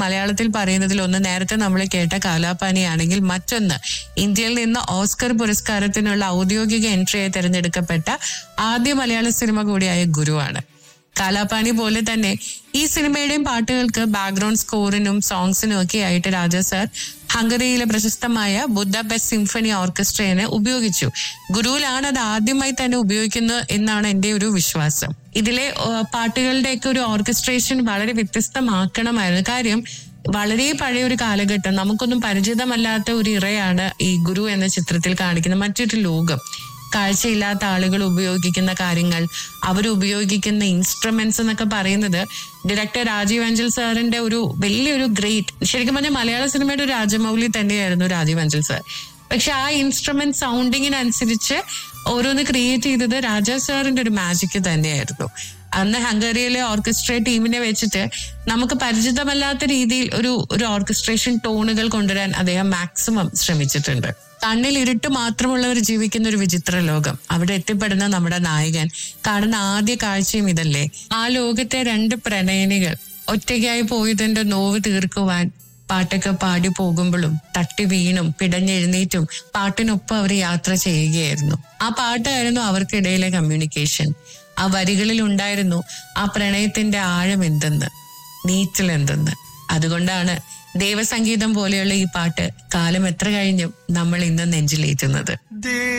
മലയാളത്തിൽ പറയുന്നതിൽ ഒന്ന് നേരത്തെ നമ്മൾ കേട്ട കാലാപാനിയാണെങ്കിൽ മറ്റൊന്ന് ഇന്ത്യയിൽ നിന്ന് ഓസ്കർ പുരസ്കാരത്തിനുള്ള ഔദ്യോഗിക എൻട്രിയായി തിരഞ്ഞെടുക്കപ്പെട്ട ആദ്യ മലയാള സിനിമ കൂടിയായ ഗുരുവാണ് കാലാപാനി പോലെ തന്നെ ഈ സിനിമയുടെയും പാട്ടുകൾക്ക് ബാക്ക്ഗ്രൗണ്ട് സ്കോറിനും സോങ്സിനും ഒക്കെ ആയിട്ട് രാജ സാർ ഹംഗറിയിലെ പ്രശസ്തമായ ബുദ്ധബെസ്റ്റ് സിംഫണി ഓർക്കസ്ട്രേനെ ഉപയോഗിച്ചു ഗുരുവിലാണ് അത് ആദ്യമായി തന്നെ ഉപയോഗിക്കുന്നത് എന്നാണ് എന്റെ ഒരു വിശ്വാസം ഇതിലെ ഏഹ്, പാട്ടുകളുടെയൊക്കെ ഒരു ഓർക്കസ്ട്രേഷൻ വളരെ വ്യത്യസ്തമാക്കണമായിരുന്നു കാര്യം വളരെ പഴയ ഒരു കാലഘട്ടം നമുക്കൊന്നും പരിചിതമല്ലാത്ത ഒരു ഇറയാണ് ഈ ഗുരു എന്ന ചിത്രത്തിൽ കാണിക്കുന്ന മറ്റൊരു ലോകം കാഴ്ചയില്ലാത്ത ആളുകൾ ഉപയോഗിക്കുന്ന കാര്യങ്ങൾ അവർ ഉപയോഗിക്കുന്ന ഇൻസ്ട്രുമെന്റ്സ് എന്നൊക്കെ പറയുന്നത് ഡയറക്ടർ രാജീവ് അഞ്ചൽ സാറിന്റെ ഒരു വലിയൊരു ഗ്രേറ്റ് ശരിക്കും പറഞ്ഞാൽ മലയാള സിനിമയുടെ ഒരു രാജമൗലി തന്നെയായിരുന്നു രാജീവ് അഞ്ചൽ സാർ പക്ഷെ ആ ഇൻസ്ട്രുമെന്റ് സൗണ്ടിങ്ങിനനുസരിച്ച് ഓരോന്ന് ക്രിയേറ്റ് ചെയ്തത് രാജാ സാറിന്റെ ഒരു മാജിക് തന്നെയായിരുന്നു അന്ന് ഹംഗറിയിലെ ഓർക്കസ്ട്രേ ടീമിനെ വെച്ചിട്ട് നമുക്ക് പരിചിതമല്ലാത്ത രീതിയിൽ ഒരു ഒരു ഓർക്കസ്ട്രേഷൻ ടോണുകൾ കൊണ്ടുവരാൻ അദ്ദേഹം മാക്സിമം ശ്രമിച്ചിട്ടുണ്ട് കണ്ണിൽ ഇരുട്ട് മാത്രമുള്ളവർ ജീവിക്കുന്ന ഒരു വിചിത്ര ലോകം അവിടെ എത്തിപ്പെടുന്ന നമ്മുടെ നായകൻ കാണുന്ന ആദ്യ കാഴ്ചയും ഇതല്ലേ ആ ലോകത്തെ രണ്ട് പ്രണയനികൾ ഒറ്റയ്ക്കായി പോയതിന്റെ നോവ് തീർക്കുവാൻ പാട്ടൊക്കെ പാടി പോകുമ്പോഴും തട്ടി വീണും പിടഞ്ഞെഴുന്നേറ്റും പാട്ടിനൊപ്പം അവർ യാത്ര ചെയ്യുകയായിരുന്നു ആ പാട്ടായിരുന്നു അവർക്കിടയിലെ കമ്മ്യൂണിക്കേഷൻ ആ വരികളിൽ ഉണ്ടായിരുന്നു ആ പ്രണയത്തിന്റെ ആഴം എന്തെന്ന് നീറ്റൽ എന്തെന്ന് അതുകൊണ്ടാണ് ദേവസംഗീതം പോലെയുള്ള ഈ പാട്ട് കാലം എത്ര കഴിഞ്ഞും നമ്മൾ ഇന്ന് നെഞ്ചിലേറ്റുന്നത് ദേ